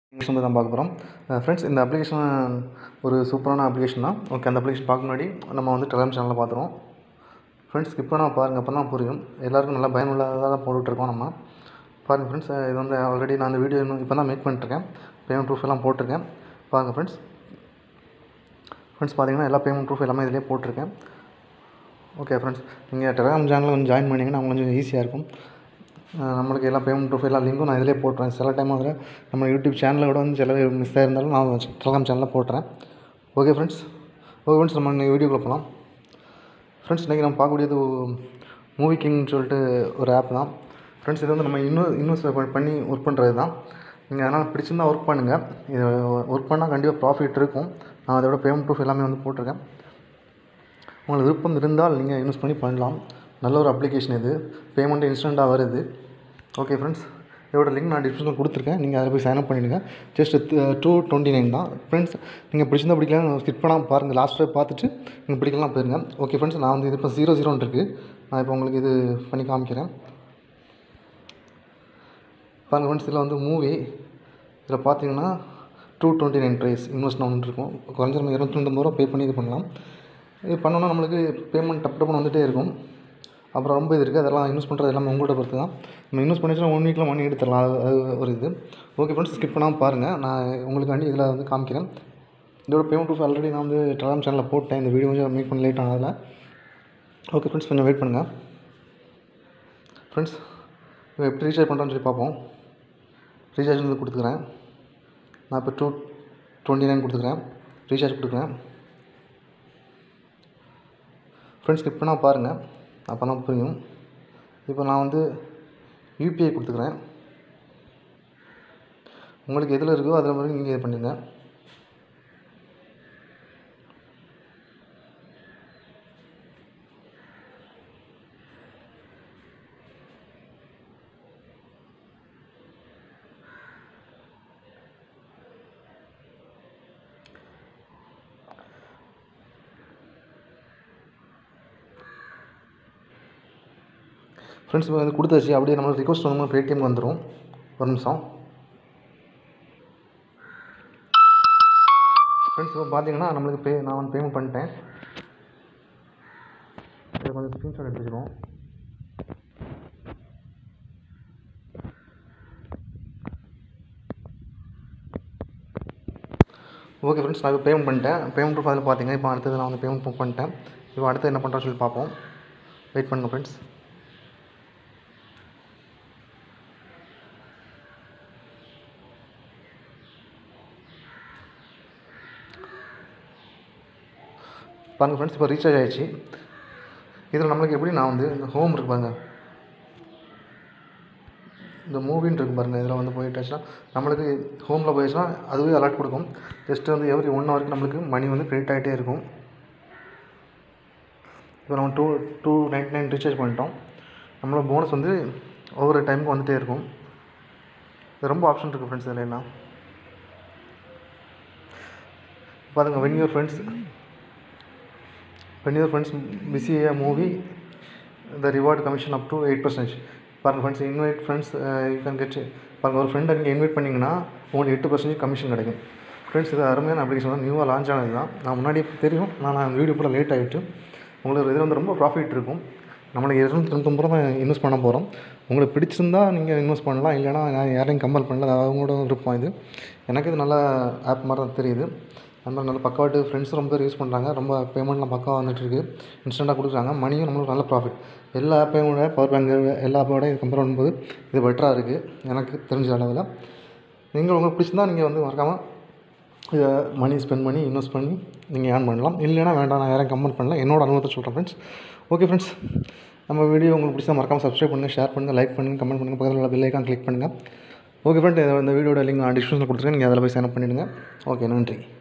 application தான் பார்க்க போகிறோம் ஃப்ரெண்ட்ஸ் இந்த அப்ளிகேஷன் ஒரு சூப்பரான அப்ளிகேஷன் தான் ஓகே அந்த அப்ளிகேஷன் பார்க்க முன்னாடி நம்ம வந்து டெலிகிராம் சேனலில் பார்த்துருவோம் ஃப்ரெண்ட்ஸ் இப்போ நான் பாருங்கள் அப்போ தான் புரியும் எல்லாருக்கும் நல்லா பயனுள்ளதாக தான் போட்டுட்ருக்கோம் நம்ம பாருங்கள் ஃப்ரெண்ட்ஸ் இது வந்து ஆல்ரெடி நான் அந்த வீடியோ இன்னும் இப்போ தான் மேக் பண்ணிட்டுருக்கேன் பேமெண்ட் ப்ரூஃப் எல்லாம் போட்டிருக்கேன் பாருங்கள் ஃப்ரெண்ட்ஸ் ஃப்ரெண்ட்ஸ் பார்த்தீங்கன்னா எல்லா பேமெண்ட் ப்ரூஃப் எல்லாமே இதிலே போட்டிருக்கேன் ஓகே ஃப்ரெண்ட்ஸ் நீங்கள் டெலிகிராம் சேனலில் கொஞ்சம் ஜாயின் பண்ணிங்கன்னா கொஞ்சம் ஈஸியாக இருக்கும் அஹ் நம்மளுக்கு எல்லா பேமெண்ட் ப்ரூஃப் எல்லா லிங்க்கும் நான் இதிலே போட்டுறேன் சில டைம் அதில் நம்ம யூடியூப் சேனலில் கூட வந்து சில மிஸ் ஆயிருந்தாலும் நான் டெலிகிராம் சேனலில் போட்டுறேன் ஓகே ஃப்ரெண்ட்ஸ் ஓகே ஃப்ரெண்ட்ஸ் நம்ம இன்னைக்கு வீடியோக்குள்ளே போகலாம் ஃப்ரெண்ட்ஸ் இன்றைக்கி நம்ம பார்க்கக்கூடியது மூவி கிங்னு சொல்லிட்டு ஒரு ஆப் தான் ஃப்ரெண்ட்ஸ் இது வந்து நம்ம இன்னும் இன்வெஸ்ட் பண்ணி ஒர்க் பண்ணுறது தான் நீங்கள் அதனால் பிடிச்சிருந்தா ஒர்க் பண்ணுங்கள் இது ஒர்க் பண்ணால் கண்டிப்பாக ப்ராஃபிட் இருக்கும் நான் அதோட பேமெண்ட் ப்ரூஃப் எல்லாமே வந்து போட்டிருக்கேன் உங்களுக்கு விருப்பம் இருந்தால் நீங்கள் இன்வெஸ்ட் பண்ணி பண்ணலாம் நல்ல ஒரு அப்ளிகேஷன் இது பேமெண்ட் இன்ஸ்டண்ட்டாக வருது ஓகே ஃப்ரெண்ட்ஸ் இதோட லிங்க் நான் டிஸ்கிரிப்ஷனில் கொடுத்துருக்கேன் நீங்கள் அதில் போய் சைன் அப் பண்ணிடுங்க ஜஸ்ட் டூ டுவெண்ட்டி நைன் தான் ஃப்ரெண்ட்ஸ் நீங்கள் பிடிச்சிருந்தா பிடிக்கலாம் ஸ்கிப் பண்ணாமல் பாருங்கள் லாஸ்ட் வரை பார்த்துட்டு நீங்கள் பிடிக்கலாம் போயிருங்க ஓகே ஃப்ரெண்ட்ஸ் நான் வந்து இது இப்போ ஜீரோ ஜீரோன்னு இருக்குது நான் இப்போ உங்களுக்கு இது பண்ணி காமிக்கிறேன் பாருங்கள் ஃப்ரெண்ட்ஸ் இதில் வந்து மூவி இதில் பார்த்தீங்கன்னா two twenty nine price invest ஒன்று இருக்கும் குறைஞ்ச நம்ம இரநூத்தொம்பது ரூபா பே பண்ணி இது பண்ணலாம் இது பண்ணோன்னா நம்மளுக்கு பேமெண்ட் டப்பு டப்புன்னு வந்துகிட்டே இருக்கும் அப்புறம் ரொம்ப இது இருக்குது அதெல்லாம் இன்வெஸ்ட் பண்ணுறது எல்லாமே உங்கள்கிட்ட பொறுத்து தான் நம்ம இன்வெஸ்ட் பண்ணிச்சுன்னா ஒன் வீக்கில் மணி எடுத்துடலாம் அது அது ஒரு இது ஓகே ஃப்ரெண்ட்ஸ் ஸ்கிப் பண்ணாமல் பாருங்கள் நான் உங்களுக்காண்டி இதில் வந்து காமிக்கிறேன் இதோட பேமெண்ட் ப்ரூஃப் ஆல்ரெடி நான் வந்து டெலாம் சேனலில் போட்டேன் இந்த வீடியோ கொஞ்சம் மேக் பண்ண லேட் ஆனதில் ஓகே ஃப்ரெண்ட்ஸ் கொஞ்சம் வெயிட் பண்ணுங்கள் ஃப்ரெண்ட்ஸ் இப்போ எப்படி ரீசார்ஜ் பண்ணுறோன்னு சொல்லி பார்ப்போம் ரீசார்ஜ் வந்து கொடுத்துக்கிறேன் நான் இப்போ டூ டுவெண்ட்டி நைன் கொடுத்துக்கிறேன் ரீசார்ஜ் கொடுக்குறேன் ஃப்ரெண்ட்ஸ் ஸ்கிப் பண்ணால் பாருங்கள் அப்போ தான் புரியும் இப்போ நான் வந்து யூபிஐ கொடுத்துக்கிறேன் உங்களுக்கு எதில் இருக்கோ அதில் மாதிரி நீங்கள் இது பண்ணுங்க ஃப்ரெண்ட்ஸ் இப்போ வந்து கொடுத்தாச்சு அப்படியே நம்மளுக்கு ரிக்வஸ்ட் பண்ணும்போது பேடிஎம் வந்துடும் ஒரு நிமிஷம் ஃப்ரெண்ட்ஸ் இப்போ பார்த்தீங்கன்னா நம்மளுக்கு பே நான் வந்து பேமெண்ட் பண்ணிட்டேன் இதை கொஞ்சம் ஸ்க்ரீன்ஷாட் எடுத்து வச்சுக்கோம் ஓகே ஃப்ரெண்ட்ஸ் நான் இப்போ பேமெண்ட் பண்ணிட்டேன் பேமெண்ட் ப்ரூஃப் அதில் பார்த்தீங்க இப்போ அடுத்தது நான் வந்து பேமெண்ட் ப்ரூஃப் பண்ணிட்டேன் இப்போ அடுத்து என்ன பண்ணுறோன்னு சொல்லி பார்ப்போம் வெயிட் பண்ணுங்கள் ஃப்ரெண்ட்ஸ் பாருங்கள் ஃப்ரெண்ட்ஸ் இப்போ ரீசார்ஜ் ஆகிடுச்சு இதில் நம்மளுக்கு எப்படி நான் வந்து இந்த ஹோம் இருக்கு பாருங்க இந்த மூவின்னு இருக்கு பாருங்கள் இதில் வந்து போயிட்டாச்சுன்னா நம்மளுக்கு ஹோமில் போயிடுச்சுன்னா அதுவே அலர்ட் கொடுக்கும் ஜஸ்ட் வந்து எவ்ரி ஒன் ஹவருக்கு நம்மளுக்கு மணி வந்து கிரெடிட் ஆகிட்டே இருக்கும் இப்போ நம்ம two two ninety nine recharge பண்ணிட்டோம் நம்மளோட போனஸ் வந்து ஒவ்வொரு டைமுக்கு வந்துகிட்டே இருக்கும் இது ரொம்ப ஆப்ஷன் இருக்குது ஃப்ரெண்ட்ஸ் இதில் என்ன பாருங்கள் when your friends when your friends busy a movie the reward commission up to eight percentage பாருங்கள் friends invite friends you can get பாருங்கள் ஒரு ஃப்ரெண்டை நீங்கள் இன்வைட் பண்ணிங்கன்னா உங்களுக்கு எட்டு பர்சன்டேஜ் கமிஷன் கிடைக்கும் ஃப்ரெண்ட்ஸ் இது அருமையான அப்ளிகேஷன் தான் நியூவாக லான்ச் ஆனது தான் நான் முன்னாடி தெரியும் நான் நான் வீடியோ கூட லேட் ஆகிட்டு உங்களுக்கு இதில் வந்து ரொம்ப ப்ராஃபிட் இருக்கும் நம்மளுக்கு இருநூத்தி தொண்ணூத்தொம்பது ரூபா இன்வெஸ்ட் பண்ண போகிறோம் உங்களுக்கு பிடிச்சிருந்தா நீங்கள் இன்வெஸ்ட் பண்ணலாம் இல்லைனா நான் யாரையும் கம்பல் பண்ணல அது அவங்களோட விருப்பம் இது எனக்கு இது நல்ல ஆப் மாதிரி தான் தெரியுது அது மாதிரி நல்ல பக்காவாட்டு ஃப்ரெண்ட்ஸும் ரொம்ப பேர் யூஸ் பண்ணுறாங்க ரொம்ப பேமெண்ட்லாம் பக்காவாக வந்துட்டுருக்கு இன்ஸ்டண்ட்டாக கொடுக்குறாங்க மணியும் நம்மளுக்கு நல்ல ப்ராஃபிட் எல்லா ஆப்பையும் விட பவர் பேங்க் எல்லா ஆப்போட இது கம்பேர் பண்ணும்போது இது பெட்டராக இருக்குது எனக்கு தெரிஞ்ச அளவில் நீங்கள் உங்களுக்கு பிடிச்சிருந்தா நீங்கள் வந்து மறக்காமல் இதை மணி ஸ்பெண்ட் பண்ணி இன்வெஸ்ட் பண்ணி நீங்கள் ஏர்ன் பண்ணலாம் இல்லைனா வேண்டாம் நான் யாரையும் கமெண்ட் பண்ணல என்னோட அனுபவத்தை சொல்கிறேன் ஃப்ரெண்ட்ஸ் ஓகே ஃப்ரெண்ட்ஸ் நம்ம வீடியோ உங்களுக்கு பிடிச்சா மறக்காமல் சப்ஸ்கிரைப் பண்ணுங்கள் ஷேர் பண்ணுங்கள் லைக் பண்ணுங்கள் கமெண்ட் பண்ணுங்கள் பக்கத்தில் உள்ள பெல் ஐக்கான் கிளிக் பண்ணுங்கள் ஓகே ஃப்ரெண்ட் இந்த வீடியோட லிங்க் நான் டிஸ்கிரிப்ஷனில் கொடுத்துருக்கேன் நீங்கள் அதில் போய் சைன் அப் பண்ணிவிடுங்க ஓகே நன்றி